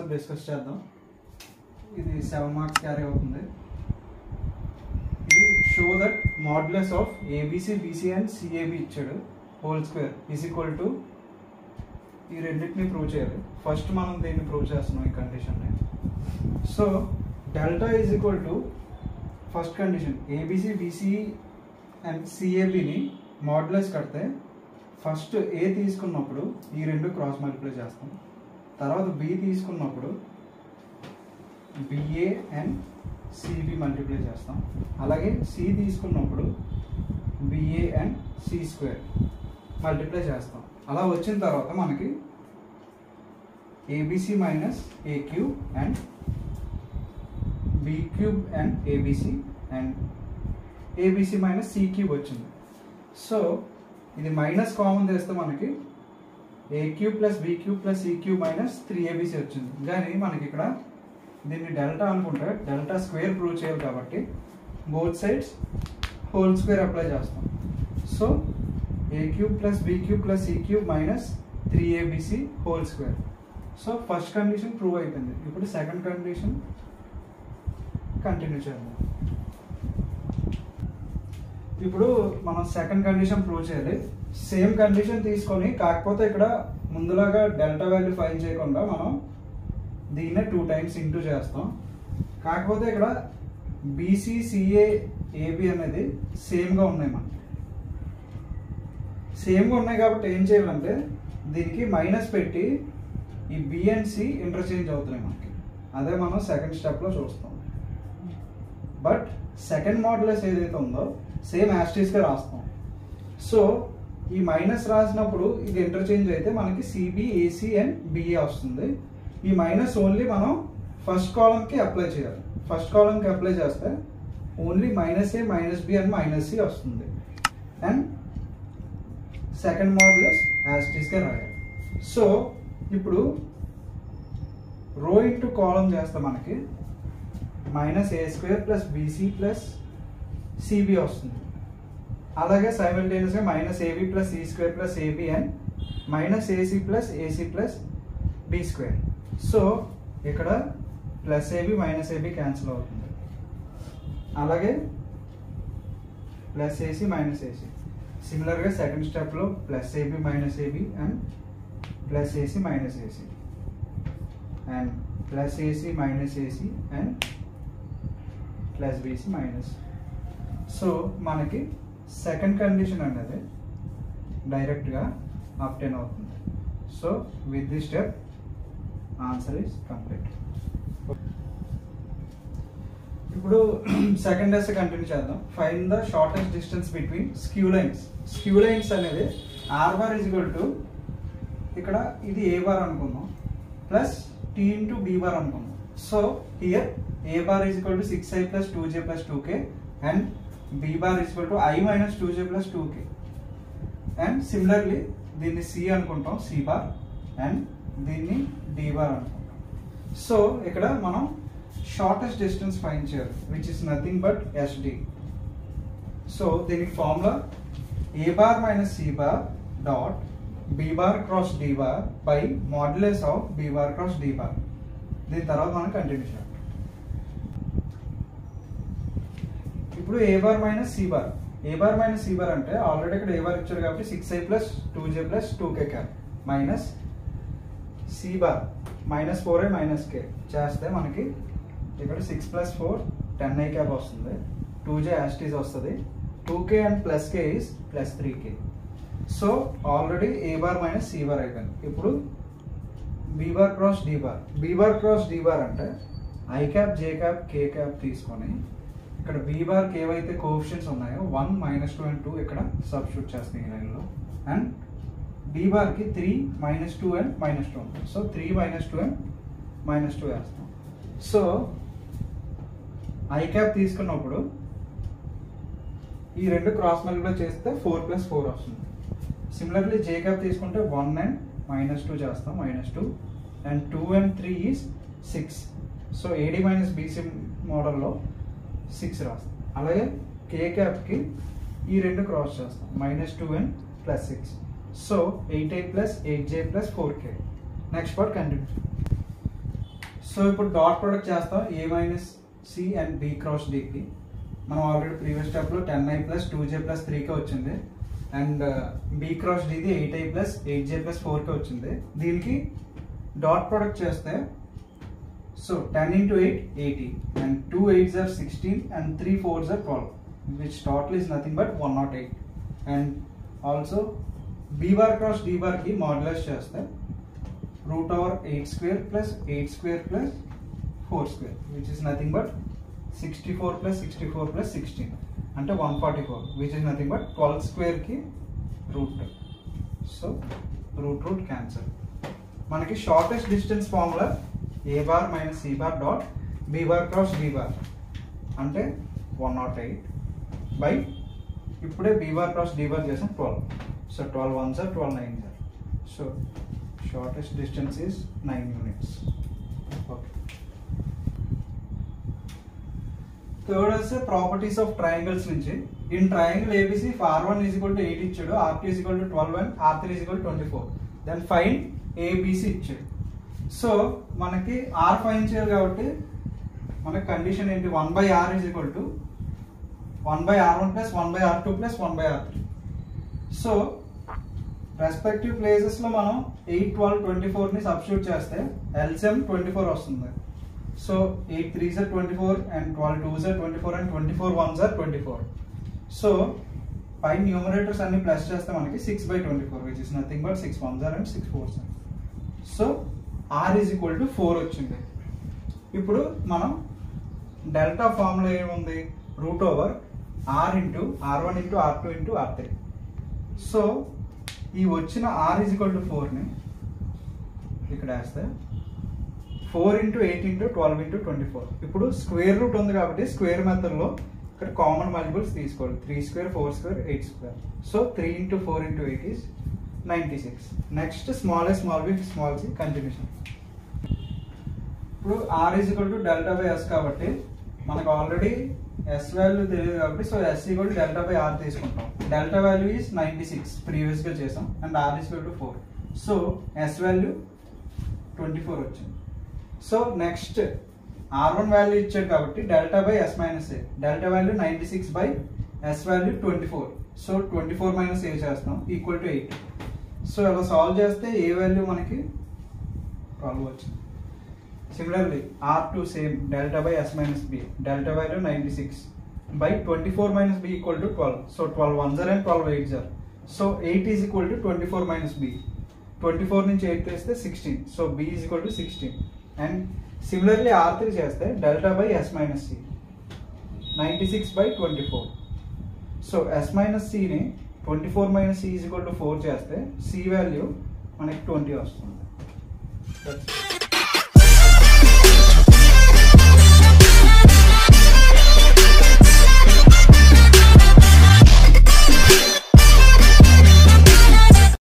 Concept discuss చేద్దాం ఇది seven marks carry అవుతుంది ఇది show that modulus of ABC BC and CAB ఇచ్చాడు whole square is equal to ఈ రెండింటిని ప్రూవ్ చేయాలి ఫస్ట్ మనం దీన్ని ప్రూవ్ చేస్తున్నాం ఈ కండిషన్ని so delta is equal to first condition ABC BC and సిఏబిని మాడ్యులస్ కడితే ఫస్ట్ ఏ తీసుకున్నప్పుడు ఈ రెండు క్రాస్ మల్టిప్లై చేస్తాం తర్వాత బి తీసుకున్నప్పుడు బిఏ అండ్ సిబి మల్టిప్లై చేస్తాం అలాగే సి తీసుకున్నప్పుడు BA and C square multiply చేస్తాం అలా వచ్చిన తర్వాత మనకి ABC minus A cube and B cube and ABC and ABC minus C cube వచ్చింది సో ఇది మైనస్ కామన్ చేస్తే మనకి A cube plus B cube plus C cube minus three ABC వచ్చింది కానీ మనకి ఇక్కడ దీన్ని డెల్టా అనుకుంటే డెల్టా స్క్వేర్ ప్రూవ్ చేయాలి కాబట్టి both sides whole square apply చేస్తాం so A cube plus B cube plus C cube minus three ABC whole square so first condition prove అయిపోయింది ఇప్పుడు సెకండ్ కండిషన్ కంటిన్యూ చేద్దాం ఇప్పుడు మనం సెకండ్ కండిషన్ ప్రూవ్ చేయాలి same condition తీసుకొని కాకపోతే ఇక్కడ ముందులాగా డెల్టా వాల్యూ ఫైన్ చేయకుండా మనం దీన్నే టూ టైమ్స్ ఇంటూ చేస్తాం కాకపోతే ఇక్కడ బీసీసీఏ ఏబి అనేది సేమ్గా ఉన్నాయి మనకి సేమ్గా ఉన్నాయి కాబట్టి ఏం చేయాలంటే దీనికి మైనస్ పెట్టి ఈ బి అండ్ సి ఇంటర్చేంజ్ అవుతున్నాయి మనకి అదే మనం సెకండ్ స్టెప్లో చూస్తాం బట్ సెకండ్ మోడలెస్ ఏదైతే ఉందో సేమ్ యాస్టీస్గా రాస్తాం సో ఈ మైనస్ రాసినప్పుడు ఇది ఇంటర్చేంజ్ అయితే మనకి సిబి ఏసీ అండ్ బిఏ వస్తుంది ఈ మైనస్ ఓన్లీ మనం ఫస్ట్ కాలంకి అప్లై చేయాలి ఫస్ట్ కాలంకి అప్లై చేస్తే only minus A minus B and minus C వస్తుంది అండ్ సెకండ్ మోడలెస్ యాస్టీస్గా రాయాలి సో ఇప్పుడు రో ఇంటూ కాలం చేస్తే మనకి minus A square plus BC plus CB వస్తుంది అలాగే సైమల్టేనియస్గా minus AB plus C square plus AB and minus AC plus AC plus B square so ఇక్కడ plus AB minus AB cancel అవుతుంది అలాగే plus AC minus AC సిమిలర్గా second స్టెప్లో plus AB minus AB and plus AC minus AC and plus AC minus AC and plus BC minus so మనకి second condition అనేది డైరెక్ట్గా obtain అవుతుంది so with the step answer is complete ఇప్పుడు second డేస్ continue చేద్దాం find the shortest distance between skew lines skew lines అనేది R bar is equal to ఇక్కడ ఇది ఏ బార్ అనుకుందాం plus T into B bar అనుకుందాం so here A bar is equal to six I plus two J plus two K and B bar is equal to I minus two J plus two K and similarly దీన్ని C అనుకుంటాం C bar and దీన్ని D bar అనుకుంటాం so ఇక్కడ మనం shortest distance find చేయాలి which is nothing but SD so దీనికి formula A bar minus C bar dot B bar cross D bar by modulus of B bar cross D bar దీని తర్వాత మనం continue చేయాలి ఇప్పుడు A bar minus C bar A bar minus C bar అంటే already ఇక్కడ A bar ఇచ్చారు కాబట్టి six I plus two J plus two K cap minus C bar minus four I minus K చేస్తే మనకి ఇక్కడ six plus four ten I cap వస్తుంది two J as it is వస్తుంది two K and plus K is plus three K so already A bar minus C bar అయిపోయింది ఇప్పుడు B bar cross D bar B bar cross D bar అంటే I cap J cap K cap తీసుకొని ఇక్కడ B బార్కి ఏవైతే coefficients ఉన్నాయో one minus two and two ఇక్కడ substitute చేస్తాయి ఈ లైన్లో అండ్ బీ బార్కి three minus two and minus two ఉంటుంది so three minus two and minus two వేస్తాం సో ఐ క్యాప్ తీసుకున్నప్పుడు ఈ రెండు క్రాస్ మల్టిప్లై చేస్తే ఫోర్ ప్లస్ ఫోర్ వస్తుంది సిమిలర్లీ జే క్యాప్ తీసుకుంటే వన్ అండ్ మైనస్ టూ చేస్తాం minus two and two and three is six so AD minus BC మోడల్లో six రాస్తాం అలాగే కే క్యాప్కి ఈ రెండు క్రాస్ చేస్తాం minus two and plus six so eight eight plus eight J plus four K next part continue so ఇప్పుడు dot product చేస్తాం A minus C and B cross డికి మనం ఆల్రెడీ ప్రీవియస్ స్టెప్లో ten I plus two J plus three K వచ్చింది and B cross డిది eight I plus eight J plus four K వచ్చింది దీనికి dot product చేస్తే so ten into eight eighty and two eights are sixteen and three fours are twelve which total is nothing but one nought eight and also B bar cross D బార్కి modulus చేస్తే root over eight square plus eight square plus four square which is nothing but sixty four plus sixty four plus sixteen అంటే one forty four which is nothing but twelve స్క్వేర్కి root so root root cancel మనకి shortest distance formula A bar minus C bar dot B bar cross D bar అంటే one nought eight by ఇప్పుడే B bar cross D bar చేసాం twelve so twelve ones are twelve nines are so shortest distance is nine units okay third వస్తే properties of triangles నుంచి in triangle ABC are one is equal to eight ఇచ్చాడు R two is equal to twelve and R three is equal twenty four then find A B C ఇచ్చాడు so మనకి R find చేయాలి కాబట్టి మన condition ఏంటి one by R is equal to one by R one plus one by R two plus one by R three so respective places లో మనం eight twelve twenty four ని substitute చేస్తే LCM twenty four వస్తుంది so eight three sir twenty four and twelve two sir twenty four and twenty four one sir twenty four so పై numerators అన్ని plus చేస్తే మనకి six by twenty four which is nothing but six one sir and six four sir so R is equal to four వచ్చింది ఇప్పుడు మనం delta formula ఏముంది root over R into R one into R two into R three so ఈ వచ్చిన R is equal to ఫోర్ని ఇక్కడ వేస్తే four into eight into twelve into twenty four ఇప్పుడు square root ఉంది కాబట్టి స్క్వేర్ మెథడ్లో ఇక్కడ కామన్ మల్టిపుల్స్ తీసుకోవాలి three square four square eight square so three into four into eight is ninety six next small A small B small C continuation ఇప్పుడు R is equal to delta by S కాబట్టి మనకు already S value తెలియదు కాబట్టి so S equal to delta by R తీసుకుంటాం delta value is ninety six ప్రీవియస్గా చేసాం and R is equal to four so S value twenty four వచ్చింది so next R one value ఇచ్చాడు కాబట్టి delta by S minus A delta value ninety six by S value twenty four so twenty four minus A చేస్తాం equal to eight so ఇలా solve చేస్తే A value మనకి twelve వచ్చింది similarly R two same delta by S minus B delta value ninety six by twenty four minus B equal to twelve so twelve one జర్ and twelve eight జర్ so eight is equal to twenty four minus B twenty four నుంచి eight తీస్తే sixteen so B is equal to sixteen and similarly R three చేస్తే delta by S minus C ninety six by twenty four so S minus సిని twenty four minus C is equal to four చేస్తే C value మనకి twenty వస్తుంది That's it.